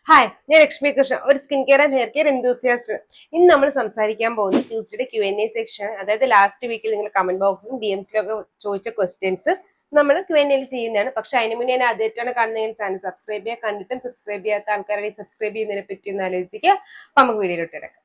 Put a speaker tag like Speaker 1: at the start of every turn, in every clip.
Speaker 1: hi ഞാൻ ലക്ഷ്മി കൃഷ്ണ ഒരു skin care and hair care enthusiast ഇന്ന് നമ്മൾ സംസാരിക്കാൻ പോകുന്നത് Tuesday Q N A section അതായത് ലാസ്റ്റ് വീക്കിൽ നിങ്ങൾ കമന്റ് ബോക്സിലും ഡി എംസിലും ഒക്കെ ചോദിച്ച ക്വസ്റ്റ്യൻസ് നമ്മൾ ക്യു എൻ എയിൽ ചെയ്യുന്നതാണ് പക്ഷെ അതിന് മുന്നേ ഞാൻ ആദ്യമായിട്ടാണ് കാണുന്നതെങ്കിൽ ചാനൽ സബ്സ്ക്രൈബ് ചെയ്യുക കണ്ടിട്ടും സബ്സ്ക്രൈബ് ചെയ്യാത്ത ആൾക്കാരെ സബ്സ്ക്രൈബ് ചെയ്യുന്നതിനെ പറ്റി ഒന്ന് ആലോചിക്കുക അപ്പൊ നമുക്ക് വീഡിയോയിലോട്ട് കിടക്കാം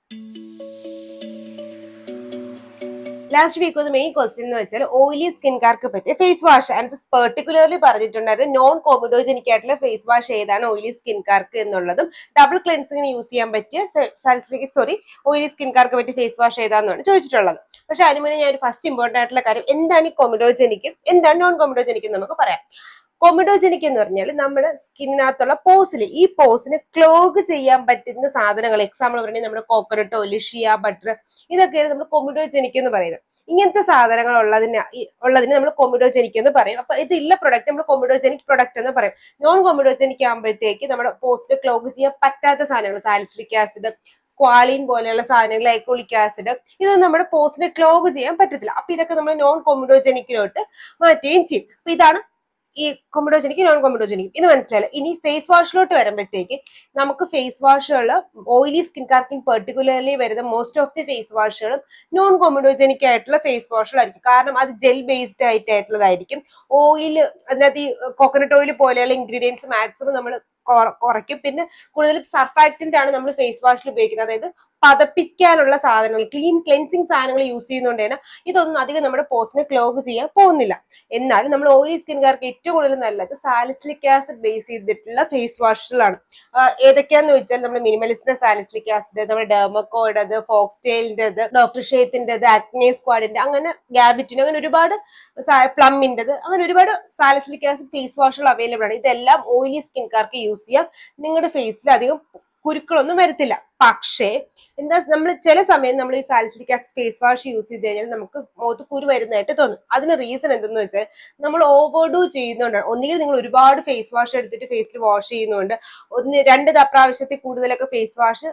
Speaker 1: ലാസ്റ്റ് വീക്ക് ഒരു മെയിൻ ക്വസ്റ്റ്യൻ എന്ന് വെച്ചാൽ ഓയിലി സ്കിൻകാർക്ക് പറ്റിയ ഫേസ് വാഷ് ആൻഡ് പെർട്ടിക്കുലർലി പറഞ്ഞിട്ടുണ്ടായിരുന്നു നോൺ കോമിഡോജനിക് ആയിട്ടുള്ള ഫേസ് വാഷ് ഏതാണ് ഓയിലി സ്കിൻകാർക്ക് എന്നുള്ളതും ഡബിൾ ക്ലെൻസിങ്ങിന് യൂസ് ചെയ്യാൻ പറ്റിയ സാലിസ്ലിക് സോറി ഓയിലി സ്കിൻകാർക്ക് പറ്റിയ ഫേസ് വാഷ് ഏതാണെന്നാണ് ചോദിച്ചിട്ടുള്ളത് പക്ഷെ അതിന് മുന്നേ ഞാൻ ഒരു ഫസ്റ്റ് ഇമ്പോർട്ടൻ്റ് ആയിട്ടുള്ള കാര്യം എന്താണ് ഈ കോമിഡോജനിക്ക് എന്താണ് നോൺ കോമിഡോജനിക്ക് നമുക്ക് പറയാം കൊമിഡോജനിക് എന്ന് പറഞ്ഞാൽ നമ്മുടെ സ്കിന്നിനകത്തുള്ള പോസിൽ ഈ പോസിന് ക്ലോഗ് ചെയ്യാൻ പറ്റുന്ന സാധനങ്ങൾ എക്സാമ്പിൾ പറഞ്ഞാൽ നമ്മുടെ കോക്കനട്ട് ഓയിൽ ഷിയ ബട്ടർ ഇതൊക്കെയാണ് നമ്മൾ കൊമിഡോജനിക് എന്ന് പറയുന്നത് ഇങ്ങനത്തെ സാധനങ്ങൾ ഉള്ളതിന് ഈ- ഉള്ളതിന് നമ്മൾ കൊമിഡോജനിക് എന്ന് പറയും അപ്പൊ ഇതില്ല പ്രൊഡക്റ്റ് നമ്മൾ കൊമിഡോജനിക് പ്രൊഡക്റ്റ് എന്ന് പറയും നോൺ കൊമിഡോജനിക് ആകുമ്പോഴത്തേക്ക് നമ്മുടെ പോസ്റ്റ് ക്ലോഗ് ചെയ്യാൻ പറ്റാത്ത സാധനങ്ങൾ സാലിസിലിക് ആസിഡ് സ്ക്വാലിൻ പോലെയുള്ള സാധനങ്ങൾ ലൈക്കോളിക് ആസിഡ് ഇതൊന്നും നമ്മുടെ പോസ്റ്റിനെ ക്ലോഗ് ചെയ്യാൻ പറ്റത്തില്ല അപ്പൊ ഇതൊക്കെ നമ്മൾ നോൺ കൊമിഡോജനിക്കിലോട്ട് മാറ്റുകയും ചെയ്യും അപ്പൊ ഇതാണ് ഈ കൊമിഡോജനിക് നോൺ കൊമിഡോജനിക് ഇത് മനസ്സിലായല്ലോ ഇനി ഫേസ് വാഷിലോട്ട് വരുമ്പോഴത്തേക്ക് നമുക്ക് ഫേസ് വാഷുകൾ ഓയിലി സ്കിൻകാർക്കിൻ പെർട്ടിക്കുലർലി വരുന്ന മോസ്റ്റ് ഓഫ് ദി ഫേസ് വാഷുകളും നോൺ കൊമിഡോജനിക് ആയിട്ടുള്ള ഫേസ് വാഷുകളായിരിക്കും കാരണം അത് ജെൽ ബേസ്ഡ് ആയിട്ടുള്ളതായിരിക്കും ഓയിൽ അതിനകത്ത് ഈ കോക്കനട്ട് ഓയിൽ പോലെയുള്ള ഇൻഗ്രീഡിയൻസ് മാക്സിമം നമ്മൾ കുറയ്ക്കും പിന്നെ കൂടുതൽ സർഫാക്റ്റന്റ് ആണ് നമ്മൾ ഫേസ് വാഷിൽ ഉപയോഗിക്കുന്നത് അതായത് പതപ്പിക്കാനുള്ള സാധനങ്ങൾ ക്ലീൻ ക്ലെൻസിങ് സാധനങ്ങൾ യൂസ് ചെയ്യുന്നതുകൊണ്ട് തന്നെ ഇതൊന്നും അധികം നമ്മുടെ പോസ്റ്റിനെ ക്ലോഗ് ചെയ്യാൻ പോകുന്നില്ല എന്നാൽ നമ്മൾ ഓയിലി സ്കിൻകാർക്ക് ഏറ്റവും കൂടുതൽ നല്ലത് സാലിസിലിക് ആസിഡ് ബേസ് ചെയ്തിട്ടുള്ള ഫേസ് വാഷുകളാണ് ആഹ് ഏതൊക്കെയാന്ന് വെച്ചാൽ നമ്മുടെ മിനിമലിസ്റ്റിന്റെ സാലിസിലിക് ആസിഡ് നമ്മുടെ ഡെർമക്കോയുടേത് ഫോക്സ്റ്റെയിലിൻ്റെത് ഡോക്ടർ ഷേത്തിൻ്റെത് അക്നെ സ്ക്വാഡിന്റെ അങ്ങനെ ഗാബിറ്റിന് അങ്ങനെ ഒരുപാട് പ്ലമ്മിൻ്റെത് അങ്ങനെ ഒരുപാട് സാലിസിലിക് ആസിഡ് ഫേസ് വാഷുകൾ അവൈലബിൾ ആണ് ഇതെല്ലാം ഓയിലി സ്കിൻകാർക്ക് യൂസ് ചെയ്യാം നിങ്ങളുടെ ഫേസിൽ അധികം കുരുക്കളൊന്നും വരത്തില്ല പക്ഷേ എന്താ നമ്മൾ ചില സമയം നമ്മൾ ഈ salicylic acid face wash use ചെയ്ത് കഴിഞ്ഞാൽ നമുക്ക് മുഖത്ത് കുരു വരുന്നതായിട്ട് തോന്നും അതിന് റീസൺ എന്തെന്ന് വെച്ചാൽ നമ്മൾ ഓവർഡു ചെയ്യുന്നതുകൊണ്ടാണ് ഒന്നുകിൽ നിങ്ങൾ ഒരുപാട് ഫേസ് വാഷ് എടുത്തിട്ട് ഫേസിൽ വാഷ് ചെയ്യുന്നതുകൊണ്ട് ഒന്ന് രണ്ട് ത- പ്രാവശ്യത്തിൽ കൂടുതലൊക്കെ ഫേസ് വാഷ്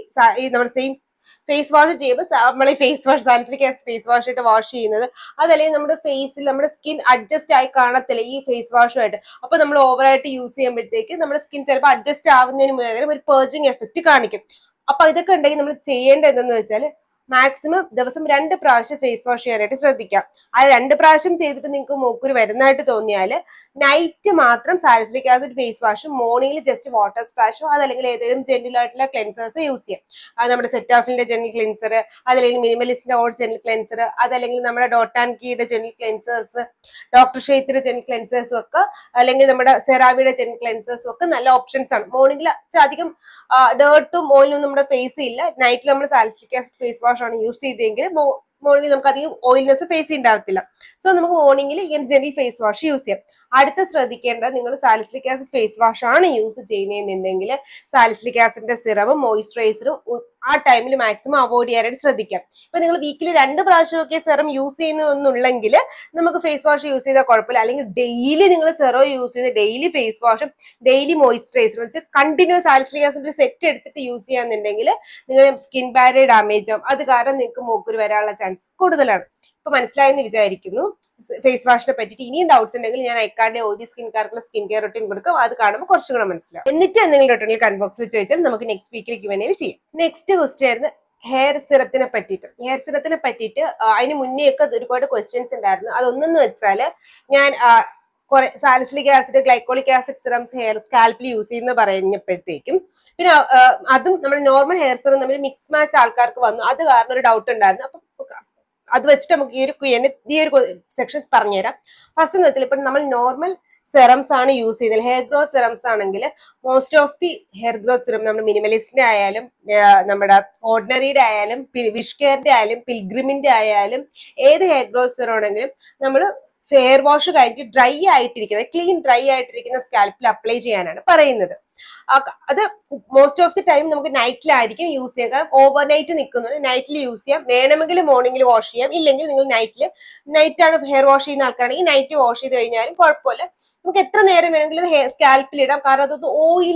Speaker 1: ഈ നമ്മുടെ സെയിം ഫേസ് വാഷ് ചെയ്യുമ്പോൾ നമ്മൾ ഈ face wash salicylic acid face wash ഇട്ട് വാഷ് ചെയ്യുന്നത് അതല്ലെങ്കിൽ നമ്മുടെ ഫേസിൽ നമ്മുടെ സ്കിൻ അഡ്ജസ്റ്റ് ആയി കാണത്തില്ല ഈ ഫേസ് വാഷുമായിട്ട് അപ്പൊ നമ്മൾ ഓവറായിട്ട് യൂസ് ചെയ്യുമ്പോഴത്തേക്ക് നമ്മുടെ സ്കിൻ ചിലപ്പോൾ അഡ്ജസ്റ്റ് ആവുന്നതിന് പകരം ഒരു പേർജിങ് എഫക്റ്റ് കാണിക്കും അപ്പൊ ഇതൊക്കെ ഉണ്ടെങ്കിൽ നമ്മൾ ചെയ്യേണ്ടത് എന്തെന്ന് വെച്ചാൽ മാക്സിമം ദിവസം രണ്ട് പ്രാവശ്യം ഫേസ് വാഷ് ചെയ്യാനായിട്ട് ശ്രദ്ധിക്കാം ആ രണ്ട് പ്രാവശ്യം ചെയ്തിട്ട് നിങ്ങൾക്ക് മൂക്കുരു വരുന്നതായിട്ട് തോന്നിയാൽ നൈറ്റ് മാത്രം സാലിസിലിക് ആസിഡ് ഫേസ് വാഷും മോർണിംഗിൽ ജസ്റ്റ് വാട്ടർ സ്പ്ലാഷോ അതല്ലെങ്കിൽ ഏതെങ്കിലും ജെന്റിൽ ആയിട്ടുള്ള ക്ലെൻസേഴ്സ് യൂസ് ചെയ്യാം അത് നമ്മുടെ സെറ്റാഫിന്റെ ജെന്റിൽ ക്ലെൻസർ അതല്ലെങ്കിൽ മിനിമലിസ്റ്റിന്റെ ഓൾ ജെന്റിൽ ക്ലെൻസർ അതല്ലെങ്കിൽ നമ്മുടെ ഡോട്ട് ആൻഡ് കീയുടെ ജെന്റിൽ ക്ലെൻസേഴ്സ് ഡോക്ടർ ഷെയ്ത്തിന്റെ ജെന്റിൽ ക്ലെൻസേഴ്സും ഒക്കെ അല്ലെങ്കിൽ നമ്മുടെ സെറാവിയുടെ ജെന്റിൽ ക്ലെൻസേഴ്സും ഒക്കെ നല്ല ഓപ്ഷൻസ് ആണ് മോർണിംഗിൽ അധികം ഡേർട്ടും ഓയിലും നമ്മുടെ ഫേസ് ഇല്ല നൈറ്റിൽ നമ്മൾ സാലിസിലിക് ആസിഡ് ഫേസ് വാഷ് ആണ് യൂസ് ചെയ്തെങ്കിൽ മോർണിംഗിൽ നമുക്ക് അധികം ഓയിൽനെസ് ഫേസ് ഉണ്ടാവത്തില്ല സോ നമുക്ക് മോർണിംഗിൽ ഇങ്ങനെ ജെന്റിൽ ഫേസ് വാഷ് യൂസ് ചെയ്യാം അടുത്ത ശ്രദ്ധിക്കേണ്ടത് നിങ്ങൾ സാലിസിലിക് ആസിഡ് ഫേസ് വാഷ് ആണ് യൂസ് ചെയ്യുന്നതെന്നുണ്ടെങ്കിൽ സാലിസിലിക് ആസിഡിന്റെ സിറവും മോയിസ്ചറൈസറും ആ ടൈമിൽ മാക്സിമം അവോയ്ഡ് ചെയ്യാനായിട്ട് ശ്രദ്ധിക്കാം ഇപ്പൊ നിങ്ങൾ വീക്കിലി രണ്ട് പ്രാവശ്യമൊക്കെ സെറം യൂസ് ചെയ്യുന്നുണ്ടെങ്കിൽ നമുക്ക് ഫേസ് വാഷ് യൂസ് ചെയ്താൽ കുഴപ്പമില്ല അല്ലെങ്കിൽ ഡെയിലി നിങ്ങൾ സെറോ യൂസ് ചെയ്ത് ഡെയിലി ഫേസ് വാഷും ഡെയിലി മോയിസ്ചറൈസറും വെച്ച് കണ്ടിന്യൂസ് സാലിസിലിക് ആസിഡ് സെറ്റ് എടുത്തിട്ട് യൂസ് ചെയ്യാന്നുണ്ടെങ്കിൽ നിങ്ങളുടെ സ്കിൻ ബാരിയർ ഡാമേജ് ആവും അത് കാരണം നിങ്ങൾക്ക് മൂക്കുരു വരാനുള്ള ചാൻസ് കൂടുതലാണ് ഇപ്പൊ മനസ്സിലായെന്ന് വിചാരിക്കുന്നു ഫേസ് വാഷിനെ പറ്റിയിട്ട് ഇനിയും ഡൗട്ട്സ് ഉണ്ടെങ്കിൽ ഞാൻ ഐക്കാർഡിന്റെ ഓയിലി സ്കിൻകാർക്കുള്ള സ്കിൻ കെയർ റൊട്ടീൻ കൊടുക്കും അത് കാണുമ്പോൾ കുറച്ചും കൂടെ മനസ്സിലാവും എന്നിട്ട് എന്തെങ്കിലും റൊട്ടീനിൽ കമന്റ് ബോക്സിൽ ചോദിച്ചാൽ നമുക്ക് നെക്സ്റ്റ് വീക്കിൽ ക്യൂഎനയിൽ ചെയ്യാം നെക്സ്റ്റ് ക്വസ്റ്റ്യൻ ആയിരുന്നു ഹെയർ സിറത്തിനെ പറ്റിയിട്ട് ഹെയർ സിറത്തിനെ പറ്റിയിട്ട് ആ, അതിന് മുന്നേ ഒക്കെ ഒരുപാട് ക്വസ്റ്റ്യൻസ് ഉണ്ടായിരുന്നു അതൊന്നെന്ന് വെച്ചാൽ ഞാൻ ആ, കുറെ salicylic acid glycolic acid serums hair സ്കാൽപ്പിൽ യൂസ് ചെയ്യുന്ന പറഞ്ഞപ്പോഴത്തേക്കും പിന്നെ ആ, അതും നമ്മുടെ നോർമൽ ഹെയർ സിറം തമ്മിൽ മിക്സ് മാച്ച് ആൾക്കാർക്ക് വന്നു അത് കാരണം ഒരു ഡൗട്ട് ഉണ്ടായിരുന്നു അപ്പൊ അത് വെച്ചിട്ട് നമുക്ക് ഈ ഒരു ക്വയന് ഈ ഒരു സെക്ഷൻ പറഞ്ഞുതരാം ഫസ്റ്റ് എന്ന് വെച്ചാൽ ഇപ്പൊ നമ്മൾ നോർമൽ സെറംസ് ആണ് യൂസ് ചെയ്യുന്നത് ഹെയർ ഗ്രോത്ത് സെറംസ് ആണെങ്കിൽ most of the hair growth serum നമ്മുടെ മിനിമലിസ്റ്റിന്റെ ആയാലും ആ, നമ്മുടെ ഓർഡിനറിയുടെ ആയാലും വിഷ് കെയറിന്റെ ആയാലും പിൽഗ്രിമിന്റെ ആയാലും ഏത് ഹെയർ ഗ്രോത്ത് സിറം ആണെങ്കിലും നമ്മൾ ഫെയർ വാഷ് കഴിഞ്ഞിട്ട് ഡ്രൈ ആയിട്ടിരിക്കുന്നത് ക്ലീൻ ഡ്രൈ ആയിട്ടിരിക്കുന്ന സ്കാൽപ്പിൽ അപ്ലൈ ചെയ്യാനാണ് പറയുന്നത് ആ ക- അത് മോസ്റ്റ് ഓഫ് ദി ടൈം നമുക്ക് നൈറ്റിലായിരിക്കും യൂസ് ചെയ്യാം കാരണം ഓവർ നൈറ്റ് നിൽക്കുന്നുണ്ട് നൈറ്റിൽ യൂസ് ചെയ്യാം വേണമെങ്കിൽ മോർണിംഗിൽ വാഷ് ചെയ്യാം ഇല്ലെങ്കിൽ നിങ്ങൾ നൈറ്റിൽ നൈറ്റ് ആണ് ഹെയർ വാഷ് ചെയ്യുന്ന ആൾക്കാണെങ്കിൽ നൈറ്റ് വാഷ് ചെയ്ത് കഴിഞ്ഞാലും കുഴപ്പമില്ല നമുക്ക് എത്ര നേരം വേണമെങ്കിലും ഹെയർ സ്കാൽപ്പിൽ ഇടാം കാരണം അതൊന്ന് ഓയിലി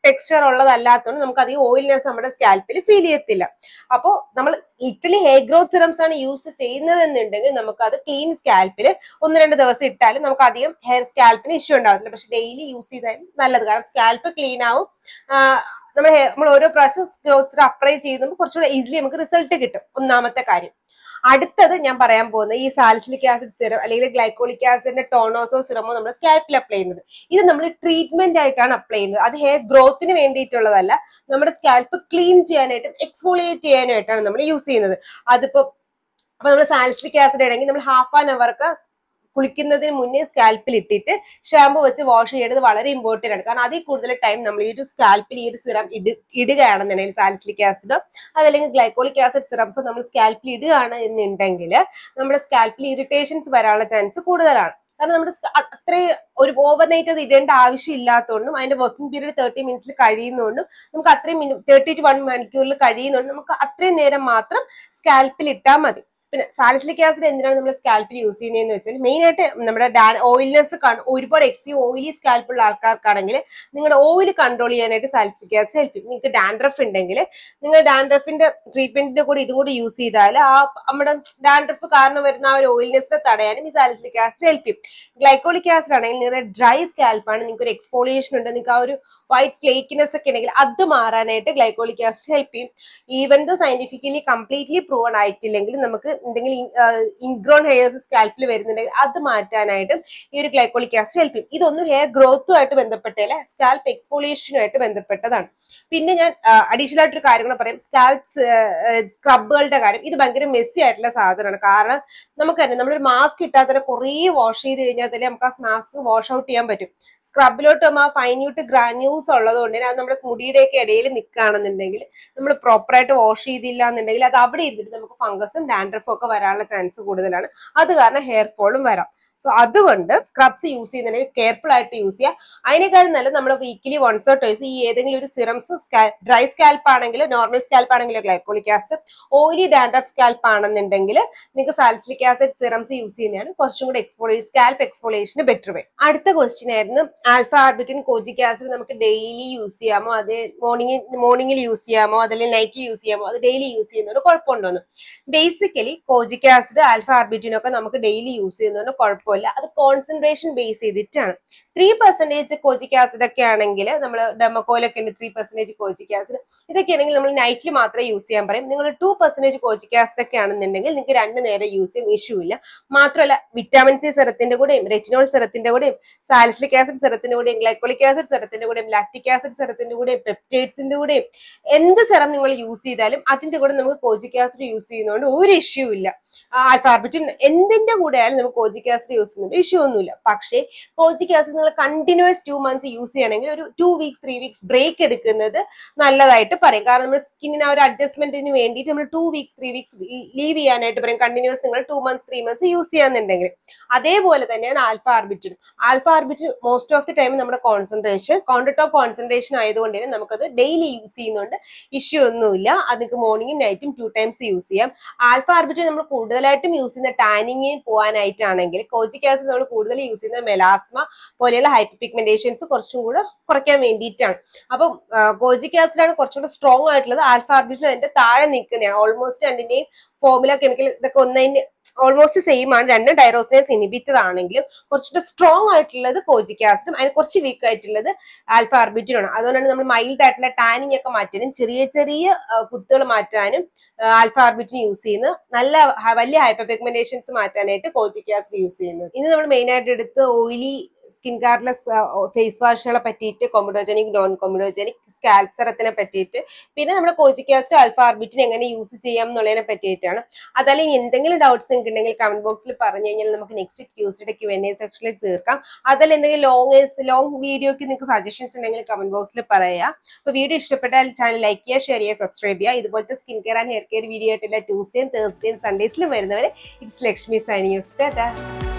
Speaker 1: ടെക്സ്ചർ ഉള്ളതല്ലാത്തതുകൊണ്ട് നമുക്ക് അധികം ഓയിൽനെസ് നമ്മുടെ സ്കാൽപ്പിൽ ഫീൽ ചെയ്യത്തില്ല അപ്പോൾ നമ്മൾ ഇറ്റലി ഹെയർ ഗ്രോത്ത് സിറംസ് ആണ് യൂസ് ചെയ്യുന്നതെന്നുണ്ടെങ്കിൽ നമുക്ക് അത് ക്ലീൻ സ്കാൽപ്പിൽ ഒന്ന് രണ്ട് ദിവസം ഇട്ടാലും നമുക്ക് അധികം ഹെയർ സ്കാൽപ്പിന് ഇഷ്യൂ ഉണ്ടാവത്തില്ല പക്ഷെ ഡെയിലി യൂസ് ചെയ്താലും നല്ലത് കാരണം സ്കാൽപ്പ് ക്ലീൻ ആവും നമ്മൾ നമ്മൾ ഓരോ പ്രാവശ്യം ഗ്രോത്ത് അപ്ലൈ ചെയ്യുമ്പോൾ കുറച്ചുകൂടെ ഈസിലി നമുക്ക് റിസൾട്ട് കിട്ടും ഒന്നാമത്തെ കാര്യം അടുത്തത് ഞാൻ പറയാൻ പോകുന്നത് ഈ സാലിസിലിക് ആസിഡ് സിറം അല്ലെങ്കിൽ ഗ്ലൈക്കോളിക് ആസിഡിന്റെ ടോണോസോ സിറമോ നമ്മൾ സ്കാൽപ്പിൽ അപ്ലൈ ചെയ്യുന്നത് ഇത് നമ്മൾ ട്രീറ്റ്മെന്റ് ആയിട്ടാണ് അപ്ലൈ ചെയ്യുന്നത് അത് ഹെയർ ഗ്രോത്തിന് വേണ്ടിയിട്ടുള്ളതല്ല നമ്മുടെ സ്കാൽപ്പ് ക്ലീൻ ചെയ്യാനായിട്ടും എക്സ്ഫോളിയേറ്റ് ചെയ്യാനായിട്ടാണ് നമ്മൾ യൂസ് ചെയ്യുന്നത് അതിപ്പോ അപ്പൊ നമ്മൾ സാലിസിലിക് ആസിഡ് ആണെങ്കിൽ നമ്മൾ ഹാഫ് ആൻ അവർക്ക് കുളിക്കുന്നതിന് മുന്നേ സ്കാൽപ്പിൽ ഇട്ടിട്ട് ഷാമ്പു വെച്ച് വാഷ് ചെയ്യേണ്ടത് വളരെ ഇമ്പോർട്ടന്റ് ആണ് കാരണം അതിൽ കൂടുതൽ ടൈം നമ്മൾ ഈ ഒരു സ്കാൽപ്പിൽ ഈ ഒരു സിറം ഇട ഇടുകയാണെന്നുണ്ടെങ്കിൽ സാലിസിലിക് ആസിഡോ അതല്ലെങ്കിൽ ഗ്ലൈക്കോളിക് ആസിഡ് സിറംസോ നമ്മൾ സ്കാൽപ്പിൽ ഇടുകയാണ് എന്നുണ്ടെങ്കിൽ നമ്മുടെ സ്കാൽപ്പിൽ ഇറിറ്റേഷൻസ് വരാനുള്ള ചാൻസ് കൂടുതലാണ് കാരണം നമ്മുടെ സ്ക- അ- അത്രയും ഒരു ഓവർനൈറ്റ് അത് ഇടേണ്ട ആവശ്യമില്ലാത്തതുകൊണ്ടും അതിന്റെ വർക്കിംഗ് പീരീഡ് തേർട്ടി മിനിറ്റ്സിൽ കഴിയുന്നതുകൊണ്ടും നമുക്ക് അത്രയും തേർട്ടി ടു വൺ മണിക്കൂറിൽ കഴിയുന്നതുകൊണ്ട് നമുക്ക് അത്രയും നേരം മാത്രം സ്കാൽപ്പിൽ ഇട്ടാൽ മതി പിന്നെ സാലിസിലിക് ആസിഡ് എന്തിനാണ് നമ്മൾ സ്കാൽപ്പിൽ യൂസ് ചെയ്യുന്നതെന്ന് വെച്ചാൽ മെയിൻ ആയിട്ട് നമ്മുടെ ഓയിൽനെസ് ഒരുപാട് എക്സീവ് ഓയിലി സ്കാൽപ്പുള്ള ആൾക്കാർക്കാണെങ്കിൽ നിങ്ങളുടെ ഓയിൽ കൺട്രോൾ ചെയ്യാനായിട്ട് സാലിസിലിക് ആസിഡ് ഹെൽപ്പ് ചെയ്യും നിങ്ങൾക്ക് ഡാൻഡ്രഫ് ഉണ്ടെങ്കിൽ നിങ്ങൾ ഡാൻഡ്രഫിന്റെ ട്രീറ്റ്മെന്റിന്റെ കൂടെ ഇതും കൂടി യൂസ് ചെയ്താൽ ആ നമ്മുടെ ഡാൻഡ്രഫ് കാരണം വരുന്ന ആ ഒരു ഓയിൽനെസ്സിനെ തടയാനും ഈ സാലിസിലിക് ആസിഡ് ഹെൽപ്പ് ചെയ്യും ഗ്ലൈക്കോളിക് ആസിഡ് ആണെങ്കിൽ നിങ്ങളുടെ ഡ്രൈ സ്കാൽപ്പാണ് നിങ്ങൾക്ക് ഒരു എക്സ്പോളിയേഷൻ ഉണ്ട് നിങ്ങൾക്ക് ആ ഒരു വൈറ്റ് ഫ്ലേക്കിനെസ് ഒക്കെ ഉണ്ടെങ്കിൽ അത് മാറാനായിട്ട് ഗ്ലൈക്കോളിക് ആസിഡ് ഹെൽപ്പ് ചെയ്യും even though scientifically completely proven ആയിട്ടില്ലെങ്കിൽ നമുക്ക് എന്തെങ്കിലും ഇൻഗ്രോൺ ഹെയർസ് സ്കാൽപ്പിൽ വരുന്നുണ്ടെങ്കിൽ അത് മാറ്റാനായിട്ടും ഈ ഒരു ഗ്ലൈക്കോളിക് ആസിഡ് ഹെൽപ്പ് ചെയ്യും ഇതൊന്നും ഹെയർ ഗ്രോത്തുമായിട്ട് ബന്ധപ്പെട്ടല്ല സ്കാൽപ്പ് എക്സ്പോളിയേഷനുമായിട്ട് ബന്ധപ്പെട്ടതാണ് പിന്നെ ഞാൻ അഡീഷണൽ ആയിട്ടൊരു കാര്യം കൂടെ പറയാം സ്കാൽപ്പ് സ്ക്രബുകളുടെ കാര്യം ഇത് ഭയങ്കര മെസ്സി ആയിട്ടുള്ള സാധനമാണ് കാരണം നമുക്കറിയാം നമ്മളൊരു മാസ്ക് ഇട്ടാൽ തന്നെ കുറേ വാഷ് ചെയ്ത് കഴിഞ്ഞാൽ തന്നെ നമുക്ക് ആ മാസ്ക് വാഷ് ഔട്ട് ചെയ്യാൻ പറ്റും സ്ക്രബിലോട്ട് ആ ഫൈന്യൂട്ട് ഗ്രാന്യൂൾസ് ഉള്ളതുകൊണ്ട് തന്നെ അത് നമ്മുടെ മുടിയുടെയൊക്കെ ഇടയിൽ നിൽക്കുകയാണെന്നുണ്ടെങ്കിൽ നമ്മൾ പ്രോപ്പറായിട്ട് വാഷ് ചെയ്തില്ല എന്നുണ്ടെങ്കിൽ അത് അവിടെ ഇരുന്നിട്ട് നമുക്ക് ഫംഗസും ഡാൻഡ്രഫും ഒക്കെ വരാനുള്ള ചാൻസ് കൂടുതലാണ് അത് കാരണം ഹെയർ ഫോളും വരാം സോ അതുകൊണ്ട് സ്ക്രബ്സ് യൂസ് ചെയ്യുന്നുണ്ടെങ്കിൽ കെയർഫുൾ ആയിട്ട് യൂസ് ചെയ്യുക അതിനേക്കാളും നല്ലത് നമ്മൾ വീക്കിലി വൺസ് ഓർ ടോയ്സ് ഈ ഏതെങ്കിലും ഒരു സിറംസ് ഡ്രൈ സ്കാൽപ്പ് ആണെങ്കിലും നോർമൽ സ്കാൽപ്പ് ആണെങ്കിലും glycolic acid oily dandruff scalp ആണെന്നുണ്ടെങ്കിൽ നിങ്ങൾക്ക് സാലിസിലിക് ആസിഡ് സിറംസ് യൂസ് ചെയ്യുന്നതാണ് കുറച്ചും കൂടി എക്സ്പോളേഷൻ സ്കാൽപ്പ് എക്സ്പോളേഷന് ബെറ്റർ വേ അടുത്ത ക്വസ്റ്റ്യൻ ആയിരുന്നു ആൽഫ ആർബിറ്റിൻ കോജിക് ആസിഡ് നമുക്ക് ഡെയിലി യൂസ് ചെയ്യാമോ അത് മോർണിംഗ് മോർണിംഗിൽ യൂസ് ചെയ്യാമോ അതല്ലെങ്കിൽ നൈറ്റിൽ യൂസ് ചെയ്യാമോ അത് ഡെയിലി യൂസ് ചെയ്യുന്നതുകൊണ്ട് കുഴപ്പമുണ്ടോന്ന് basically kojic acid alpha arbutin ഒക്കെ നമുക്ക് ഡെയിലി യൂസ് ചെയ്യുന്നതുകൊണ്ട് കുഴപ്പമില്ല അത് കോൺസെൻട്രേഷൻ ബേസ് ചെയ്തിട്ടാണ് ത്രീ പെർസെന്റേജ് കോജിക് ആസിഡ് ഒക്കെ ആണെങ്കിൽ നമ്മൾ ഡെമക്കോയിലൊക്കെ ഉണ്ട് ത്രീ പെർസെന്റേജ് കോജിക് ആസിഡ് ഇതൊക്കെ ആണെങ്കിൽ നമ്മൾ നൈറ്റിൽ മാത്രമേ യൂസ് ചെയ്യാൻ പറയും നിങ്ങൾ ടു പെർസെന്റേജ് കോജിക് ആസിഡ് ഒക്കെ ആണെന്നുണ്ടെങ്കിൽ നിങ്ങൾക്ക് രണ്ട് നേരം യൂസ് ചെയ്യാം ഇഷ്യൂ ഇല്ല മാത്രമല്ല വിറ്റാമിൻ സി സെറത്തിന്റെ കൂടെയും റെറ്റിനോൾ സെറത്തിന്റെ കൂടെയും സാലിസിലിക് ആസിഡ് സെറത്തിന്റെ കൂടെയും ഗ്ലൈക്കോളിക് ആസിഡ് സെറത്തിന്റെ കൂടെയും ലാക്ടിക് ആസിഡ് സെറത്തിന്റെ കൂടെയും പെപ്റ്റൈഡ്സിന്റെ കൂടെയും എന്ത് സെറം നിങ്ങൾ യൂസ് ചെയ്താലും അതിന്റെ കൂടെ നമുക്ക് കോജിക് ആസിഡ് യൂസ് ചെയ്യുന്നതുകൊണ്ട് ഒരു ഇഷ്യൂ ഇല്ല ആൽഫാർബിറ്റിൻ എന്തിന്റെ കൂടെ ആയാലും നമുക്ക് കോജിക് ആസിഡ് യൂസ് ചെയ്യുന്നുണ്ട് ഇഷ്യൂ ഒന്നുമില്ല പക്ഷേ കോജിക് ആസിഡ് നിങ്ങൾ കണ്ടിന്യൂസ് ടു മന്ത്സ് യൂസ് ചെയ്യണമെങ്കിൽ ഒരു two weeks three weeks break എടുക്കുന്നത് നല്ലതായിട്ട് പറയും കാരണം നമ്മൾ സ്കിന്നിന് ആ ഒരു അഡ്ജസ്റ്റ്മെന്റിന് വേണ്ടിയിട്ട് നമ്മൾ two weeks three weeks leave ചെയ്യാനായിട്ട് പറയും കണ്ടിന്യൂസ് നിങ്ങൾ two months three months use ചെയ്യാന്നുണ്ടെങ്കിൽ അതേപോലെ തന്നെയാണ് ആൽഫ ആർബിറ്റിനും alpha arbutin most of the time നമ്മുടെ കോൺസെൻട്രേഷൻ കൗണ്ടർ ടോപ്പ് കോൺസെൻട്രേഷൻ ആയതുകൊണ്ട് തന്നെ നമുക്കത് ഡെയിലി യൂസ് ചെയ്യുന്നുണ്ട് ഇഷ്യൂ ഒന്നുമില്ല അത് നിങ്ങൾക്ക് മോർണിംഗും നൈറ്റും ടു ടൈംസ് യൂസ് ചെയ്യാം ആൽഫ ആർബിറ്റ് നമ്മൾ കൂടുതലായിട്ടും യൂസ് ചെയ്യുന്ന ടാനിങ് പോകാനായിട്ടാണെങ്കിൽ കോജിക് ആസിഡ് നമ്മൾ കൂടുതൽ യൂസ് ചെയ്യുന്ന മെലാസ്മ പോലെയുള്ള ഹൈപ്പർ പിഗ്മെന്റേഷൻസ് കുറച്ചും കൂടെ കുറയ്ക്കാൻ വേണ്ടിയിട്ടാണ് അപ്പം കോജിക് ആസിഡ് ആണ് കുറച്ചുകൂടെ സ്ട്രോങ് ആയിട്ടുള്ളത് ആൽഫ ആർബിറ്റിന് അതിന്റെ താഴെ നിൽക്കുന്നതാണ് ഓൾമോസ്റ്റ് രണ്ടിന്റെയും ഫോർമുല കെമിക്കൽ ഇതൊക്കെ ഒന്നതിന് ഓൾമോസ്റ്റ് സെയിം ആണ് രണ്ടും ഡൈറോസിനേസ് ഇനിബിറ്റർ ആണെങ്കിലും കുറച്ചുകൂടെ സ്ട്രോങ് ആയിട്ടുള്ളത് കോജിക് ആസിഡും അതിന് കുറച്ച് വീക്ക് ആയിട്ടുള്ളത് ആൽഫ ആർബിറ്റിനാണ് അതുകൊണ്ടാണ് നമ്മൾ മൈൽഡ് ആയിട്ടുള്ള ടാനിങ് ഒക്കെ മാറ്റാനും ചെറിയ ചെറിയ കുത്തുകൾ മാറ്റാനും ആൽഫ ആർബിറ്റിൻ യൂസ് ചെയ്യുന്നത് നല്ല ഹ- വലിയ ഹൈപ്പർ പിഗ്മെന്റേഷൻസ് മാറ്റാനായിട്ട് കോജിക് ആസിഡ് യൂസ് ചെയ്യുന്നത് ഇന്ന് നമ്മൾ മെയിൻ ആയിട്ട് എടുത്ത് ഓയിലി സ്കിൻ കാർലെസ് ഫേസ് വാഷുകളെ പറ്റിയിട്ട് കൊമഡോജനിക് നോൺ കൊമഡോജനിക് സ്കാൽസറത്തിനെ പറ്റിയിട്ട് പിന്നെ നമ്മുടെ കോജിക് ആസിഡ് ആൽഫ ആർബിറ്റിൻ എങ്ങനെ യൂസ് ചെയ്യാം എന്നുള്ളതിനെ പറ്റിയിട്ടാണ് അതല്ല ഇനി എന്തെങ്കിലും ഡൗട്ട്സ് നിങ്ങൾക്ക് ഉണ്ടെങ്കിൽ കമന്റ് ബോക്സിൽ പറഞ്ഞു കഴിഞ്ഞാൽ നമുക്ക് next Tuesday Q N A സെക്ഷനിൽ ചേർക്കാം അതല്ല എന്തെങ്കിലും ലോങ് ലോങ് വീഡിയോക്ക് നിങ്ങൾക്ക് സജഷൻസ് ഉണ്ടെങ്കിൽ കമന്റ് ബോക്സിൽ പറയാം അപ്പൊ വീഡിയോ ഇഷ്ടപ്പെട്ടാൽ ചാനൽ ലൈക്ക് ചെയ്യുക ഷെയർ ചെയ്യുക സബ്സ്ക്രൈബ് ചെയ്യുക ഇതുപോലത്തെ skin care and hair care video ആയിട്ടുള്ള ട്യൂസ്ഡേയും തേഴ്സ്ഡേയും സൺഡേസിലും വരുന്നവരെ it's Lakshmi signing off Tata